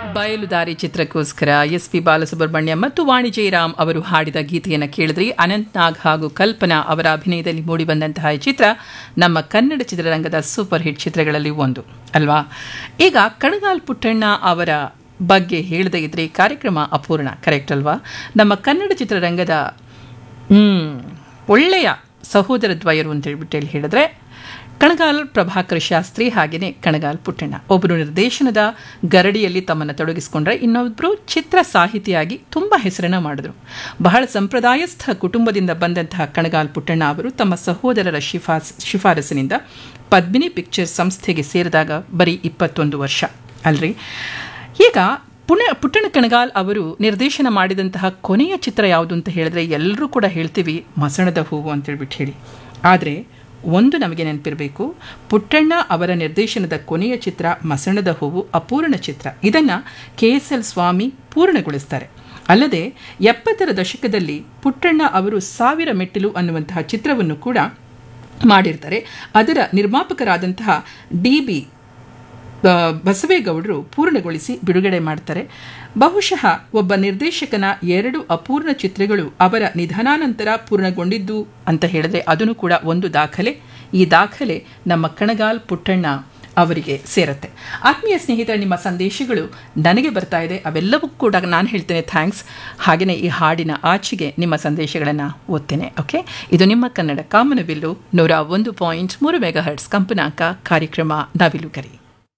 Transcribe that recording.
ಬಯಲುದಾರಿ ಚಿತ್ರಕ್ಕೋಸ್ಕರ S P Balasubrahmanya ಮತ್ತು ವಾಣಿ ಜಯರಾಮ್ ಅವರು ಹಾಡಿದ ಗೀತೆಯನ್ನು ಕೇಳಿದ್ರಿ ಅನಂತ್ ನಾಗ್ ಹಾಗೂ ಕಲ್ಪನಾ ಅವರ ಅಭಿನಯದಲ್ಲಿ ಮೂಡಿಬಂದಂತಹ ಈ ಚಿತ್ರ ನಮ್ಮ ಕನ್ನಡ ಚಿತ್ರರಂಗದ ಸೂಪರ್ ಹಿಟ್ ಚಿತ್ರಗಳಲ್ಲಿ ಒಂದು ಅಲ್ವಾ ಈಗ ಕಣಗಾಲ್ ಪುಟ್ಟಣ್ಣ ಅವರ ಬಗ್ಗೆ ಹೇಳದೇ ಇದ್ರೆ ಈ ಕಾರ್ಯಕ್ರಮ ಅಪೂರ್ಣ ಕರೆಕ್ಟ್ ಅಲ್ವಾ ನಮ್ಮ ಕನ್ನಡ ಚಿತ್ರರಂಗದ ಹ್ಮ್, ಒಳ್ಳೆಯ ಸಹೋದರ ದ್ವಯರು ಅಂತ ಹೇಳ್ಬಿಟ್ಟು ಹೇಳಿ ಹೇಳಿದ್ರೆ ಕಣಗಾಲ್ ಪ್ರಭಾಕರ್ ಶಾಸ್ತ್ರಿ ಹಾಗೆಯೇ ಕಣಗಾಲ್ ಪುಟ್ಟಣ್ಣ ಒಬ್ಬರು ನಿರ್ದೇಶನದ ಗರಡಿಯಲ್ಲಿ ತಮ್ಮನ್ನು ತೊಡಗಿಸಿಕೊಂಡ್ರೆ ಇನ್ನೊಬ್ಬರು ಚಿತ್ರ ಸಾಹಿತಿಯಾಗಿ ತುಂಬ ಹೆಸರನ್ನ ಮಾಡಿದ್ರು ಬಹಳ ಸಂಪ್ರದಾಯಸ್ಥ ಕುಟುಂಬದಿಂದ ಬಂದಂತಹ ಕಣಗಾಲ್ ಪುಟ್ಟಣ್ಣ ಅವರು ತಮ್ಮ ಸಹೋದರರ ಶಿಫಾಸ್ ಶಿಫಾರಸಿನಿಂದ ಪದ್ಮಿನಿ ಪಿಕ್ಚರ್ಸ್ ಸಂಸ್ಥೆಗೆ ಸೇರಿದಾಗ ಬರೀ ಇಪ್ಪತ್ತೊಂದು ವರ್ಷ ಅಲ್ರಿ ಈಗ ಪುಣ ಪುಟ್ಟಣ ಕಣಗಾಲ್ ಅವರು ನಿರ್ದೇಶನ ಮಾಡಿದಂತಹ ಕೊನೆಯ ಚಿತ್ರ ಯಾವುದು ಅಂತ ಹೇಳಿದ್ರೆ ಎಲ್ಲರೂ ಕೂಡ ಹೇಳ್ತೀವಿ ಮಸಣದ ಹೂವು ಅಂತೇಳ್ಬಿಟ್ಟು ಹೇಳಿ ಆದರೆ ಒಂದು ನಮಗೆ ನೆನಪಿರಬೇಕು ಪುಟ್ಟಣ್ಣ ಅವರ ನಿರ್ದೇಶನದ ಕೊನೆಯ ಚಿತ್ರ ಮಸಣದ ಹೂವು ಅಪೂರ್ಣ ಚಿತ್ರ ಇದನ್ನು ಕೆ ಎಸ್ ಎಲ್ ಸ್ವಾಮಿ ಪೂರ್ಣಗೊಳಿಸ್ತಾರೆ ಅಲ್ಲದೆ ಎಪ್ಪತ್ತರ ದಶಕದಲ್ಲಿ ಪುಟ್ಟಣ್ಣ ಅವರು ಸಾವಿರ ಮೆಟ್ಟಿಲು ಅನ್ನುವಂತಹ ಚಿತ್ರವನ್ನು ಕೂಡ ಮಾಡಿರ್ತಾರೆ ಅದರ ನಿರ್ಮಾಪಕರಾದಂತಹ ಡಿ ಬಿ ಆ, ಬಸವೇಗೌಡರು ಪೂರ್ಣಗೊಳಿಸಿ ಬಿಡುಗಡೆ ಮಾಡ್ತಾರೆ ಬಹುಶಃ ಒಬ್ಬ ನಿರ್ದೇಶಕನ ಎರಡು ಅಪೂರ್ಣ ಚಿತ್ರಗಳು ಅವರ ನಿಧನಾನಂತರ ಪೂರ್ಣಗೊಂಡಿದ್ದು ಅಂತ ಹೇಳಿದ್ರೆ ಅದನ್ನು ಕೂಡ ಒಂದು ದಾಖಲೆ ಈ ದಾಖಲೆ ನಮ್ಮ ಕಣಗಾಲ್ ಪುಟ್ಟಣ್ಣ ಅವರಿಗೆ ಸೇರುತ್ತೆ ಆತ್ಮೀಯ ಸ್ನೇಹಿತರ ನಿಮ್ಮ ಸಂದೇಶಗಳು ನನಗೆ ಬರ್ತಾ ಇದೆ ಅವೆಲ್ಲವೂ ಕೂಡ ನಾನು ಹೇಳ್ತೇನೆ ಥ್ಯಾಂಕ್ಸ್ ಹಾಗೆಯೇ ಈ ಹಾಡಿನ ಆಚೆಗೆ ನಿಮ್ಮ ಸಂದೇಶಗಳನ್ನು ಓದ್ತೇನೆ ಓಕೆ ಇದು ನಿಮ್ಮ ಕನ್ನಡ ಕಾಮನಬಿಲ್ಲು ನೂರ ಒಂದು ಪಾಯಿಂಟ್ ಮೂರು ಮೆಗಾ ಹರ್ಟ್ಸ್ ಕಂಪನಾಂಕ ಕಾರ್ಯಕ್ರಮ ನವಿಲುಗರಿ